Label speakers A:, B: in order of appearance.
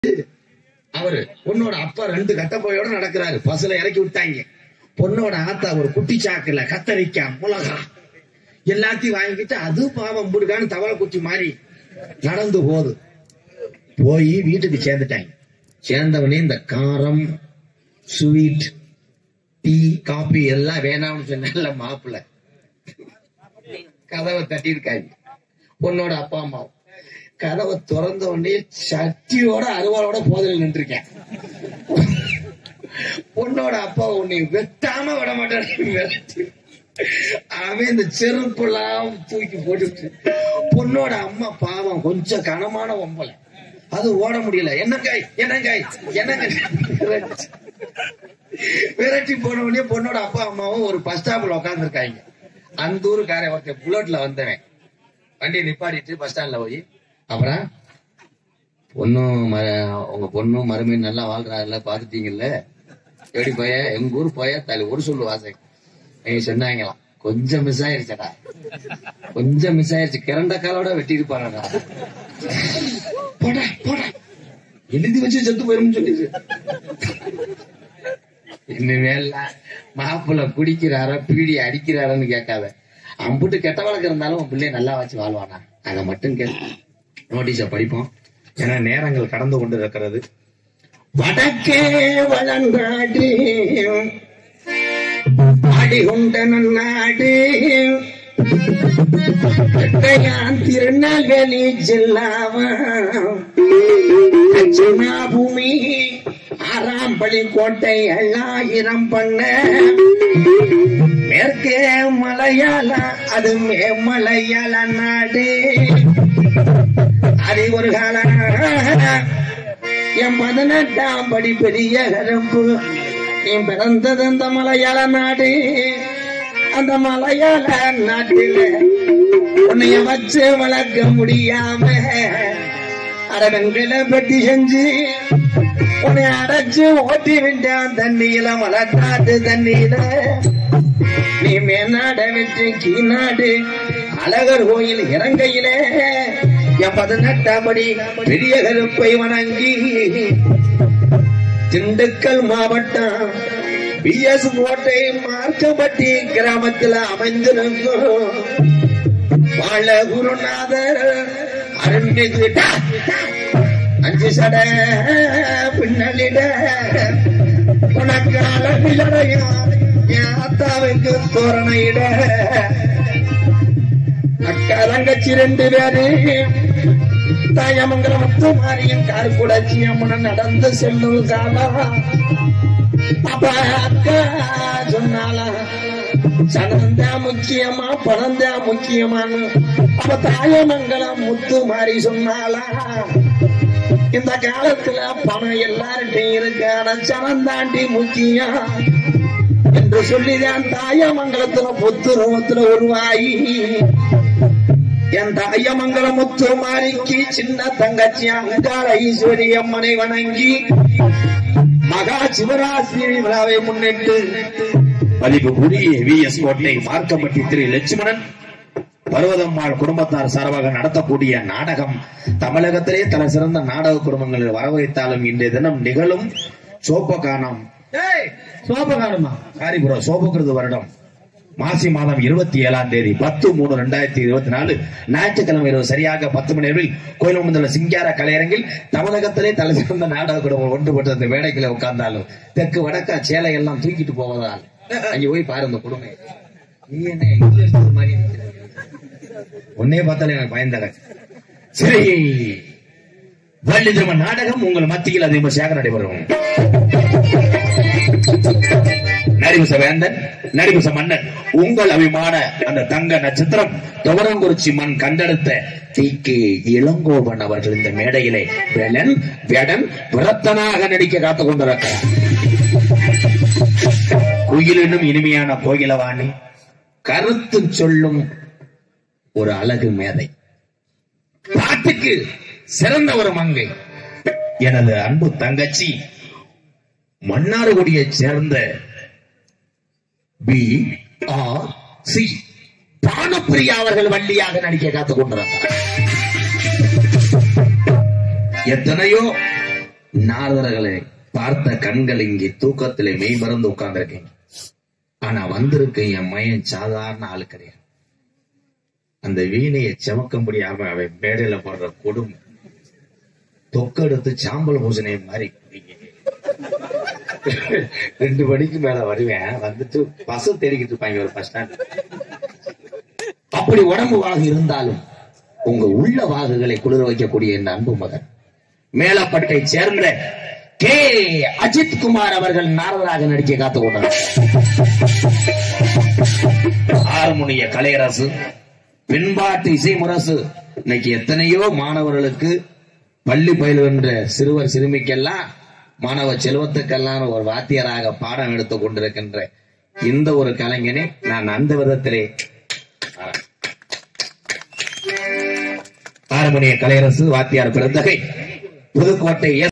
A: அவரு பொண்ணோட அப்பா ரெண்டு கட்டப்பையோட நடக்கிறாரு பஸ்ல இறக்கி விட்டாங்க பொண்ணோட ஆத்தா ஒரு குட்டி சாக்குல கத்தரிக்காய் மிளகா எல்லாத்தையும் வாங்கிட்டு அது பாவம் முடுகான்னு தவளை குச்சி மாதிரி நடந்து போகுது போய் வீட்டுக்கு சேர்ந்துட்டாங்க சேர்ந்தவனே இந்த காரம் ஸ்வீட் டீ காபி எல்லாம் வேணாம்னு சொன்ன மாப்பிள்ள கதவை தட்டியிருக்காங்க பொண்ணோட அப்பா அம்மாவும் கதவை திறந்த உடனே சட்டியோட அருவாளோட போதல் நின்றுருக்கேன் பொண்ணோட அப்பா உன்னை வெட்டாம விட மாட்டான் விரட்டி. அவன் இந்த செருப்பெல்லாம் தூக்கி போட்டுட்டு பொண்ணோட அம்மா பாவம் கொஞ்சம் கனமான ஒம்பலை அது ஓட முடியல என்னங்காய் என்னங்காய் என்னங்காய் விரட்டி. விரட்டி போன உடனே பொண்ணோட அப்பா அம்மாவும் ஒரு பஸ் ஸ்டாப்ல உட்காந்துருக்காங்க அந்த ஊருக்காரன் ஒருத்தன் புல்லட்ல வந்தவன் வண்டியை நிப்பாட்டிட்டு பஸ் ஸ்டாண்ட்ல போய் அப்புறம் பொண்ணும் ம- உங்க பொண்ணும் மருமையும் நல்லா வாழ்றாருல பாத்துட்டீங்கல்ல எப்படி போய எங்க ஊர் போய தலை ஒரு சொல்லு வாசை நீங்க சொன்னாங்களாம் கொஞ்சம் மிஸ் ஆயிருச்சடா கொஞ்சம் மிஸ் ஆயிருச்சு கிரண்ட காலோட வெட்டி இருப்பாங்கடா போடா போடா எழுதி வச்சு செத்து போயிரும் சொல்லிடு இனிமேல் மாப்பிள்ள குடிக்கிறாரா பீடி அடிக்கிறாரான்னு கேட்காத அம்புட்டு கெட்ட வழக்கம் இருந்தாலும் உன் பிள்ளைய நல்லா வச்சு வாழ்வானா அதை மட்டும் கேட்டு நோட்டீஸ படிப்போம் ஏன்னா நேரங்கள் கடந்து கொண்டு இருக்கிறது வடக்கே வளநாடு அடிகுண்ட நன்னாடு வெட்டையான் திருநெல்வேலி ஜில்லாவா தட்சிணா பூமி ஆறாம்பள்ளி கோட்டை எண்ணாயிரம் பண்ண மேற்கே மலையாள அது மேமலையாள நாடு அது ஒரு காலம் என் பதினெட்டாம் படி பெரிய கருப்பு நீ பிறந்தது அந்த மலையாள நாடு அந்த மலையாள நாட்டில உன்னைய வச்சு வளர்க்க முடியாம அரவன்களை பெட்டி செஞ்சு உன்னை அடைச்சு ஓட்டி விட்டான் தண்ணியில மலட்டாட்டு தண்ணியில நீ மேநாட விட்டு கீநாடு அழகர் கோயில் இறங்கையிலே என் பதினெட்டாம் படி பெரிய கருப்பை வணங்கி திண்டுக்கல் மாவட்டம் பிஎஸ் கோட்டை மார்க்கப்பட்டி கிராமத்தில் அமைந்திருக்கும் வாழ குருநாதர் அருண்மிகு அஞ்சு சட பின்னலிட உனக்கு அழகிலடையும் என் அத்தாவுக்கு தோரணையிட அக்கா தங்கச்சி ரெண்டு பேரு தாயமங்கலம் முத்து மாரியும் கார்குடாச்சி அம்மன் நடந்து செல்லும் காலம் அப்ப அக்கா சொன்னாலா சனந்தா முக்கியமா பணந்தா முக்கியமான்னு அப்ப தாயமங்கலம் முத்து மாறி சொன்னாலா இந்த காலத்துல பணம் எல்லார்ட்டையும் இருக்கு ஆனா சனந்தாண்டி முக்கியம் என்று சொல்லிதான் தாயமங்கலத்துல புத்து ரூபத்துல உருவாயி என் தாயமங்கல முத்து மாறிக்கு சின்ன தங்கச்சி அங்காள ஈஸ்வரி அம்மனை வணங்கி மகா சிவராத்திரி விழாவை முன்னிட்டு மதிப்புக்குரிய வி எஸ் கோட்டை மார்க்கப்பட்டி திரு லட்சுமணன் பர்வதம்மாள் குடும்பத்தார் சார்பாக நடத்தக்கூடிய நாடகம் தமிழகத்திலே தலை சிறந்த நாடக குடும்பங்களில் வரவைத்தாலும் இன்றைய தினம் நிகழும் சோப்பகானம்
B: சோபகாரமா
A: காரிபுரம் சோபகிருது வருடம் மாசி மாதம் இருபத்தி ஏழாம் தேதி பத்து மூணு ரெண்டாயிரத்தி இருபத்தி நாலு ஞாயிற்றுக்கிழமை இரவு சரியாக பத்து மணி அளவில் கோயிலுமுதல சிங்கார கலையரங்கில் தமிழகத்திலே தலை சிறந்த நாடக குடும்பம் ஒன்றுபட்டு அந்த மேடைக்குள்ள உட்கார்ந்தாலும் தெற்கு வடக்கா சேலை எல்லாம் தூக்கிட்டு போவதால் அங்க போய் பாரு அந்த குடும்பம் நீ என்ன இங்கிலீஷ் மாதிரி நிக்கிற? உன்னையே பார்த்தாலே எனக்கு பயந்தாங்க சரி வள்ளி திருமண நாடகம் உங்கள் மத்தியில் அது விமர்சையாக நடைபெறும் நரிபுச வேந்தன் நரிபுச மன்னன் உங்கள் அபிமான அந்த தங்க நட்சத்திரம் துவரங்குறிச்சி மண் கண்டெடுத்த தீக்கு இளங்கோவன் அவர்கள் இந்த மேடையிலே வேலன் வேடன் விரத்தனாக நடிக்க காத்துக் கொண்டிருக்கிறார் குயிலினும் இனிமையான கோகிலவாணி கருத்து சொல்லும் ஒரு அழகு மேதை பாட்டுக்கு சிறந்த ஒரு மங்கை எனது அன்பு தங்கச்சி மன்னார்குடியைச் சேர்ந்த பி ஆர் சி பானப்பிரியா அவர்கள் வள்ளியாக நடிக்க காத்துக் கொண்டிருக்கிறார் எத்தனையோ நாரதர்களை பார்த்த கண்கள் இங்கே தூக்கத்திலே மெய் மறந்து உட்கார்ந்திருக்கீங்க ஆனா வந்திருக்க என் மையன் சாதாரண ஆளு கிடையாது அந்த வீணையை செமக்க முடியாம அவன் மேடையில போடுற கொடுமை தொக்கெடுத்து சாம்பல் பூசணை மாதிரி ரெண்டு மணிக்கு மேல வருவேன் வந்துட்டு பஸ் தேடிக்கிட்டு இருப்பாங்க ஒரு பஸ் ஸ்டாண்ட் அப்படி உடம்பு வாகு இருந்தாலும் உங்க உள்ள வாகுகளை குளிர வைக்கக்கூடிய இந்த அன்பு மகன் மேலப்பட்டை சேர்ந்த கே அஜித் குமார் அவர்கள் நாரதராக நடிக்க காத்து கொண்டார் ஹார்மோனிய கலையரசு பின்பாட்டு இசை முரசு இன்னைக்கு எத்தனையோ மாணவர்களுக்கு பள்ளி பயிலுகின்ற சிறுவர் சிறுமிக்கெல்லாம் மாணவ செல்வத்துக்கெல்லாம் ஒரு வாத்தியராக பாடம் எடுத்துக் கொண்டிருக்கின்ற இந்த ஒரு கலைஞனை நான் அந்த விதத்திலே ஹார்மோனிய கலையரசு வாத்தியார் பிறந்தகை புதுக்கோட்டை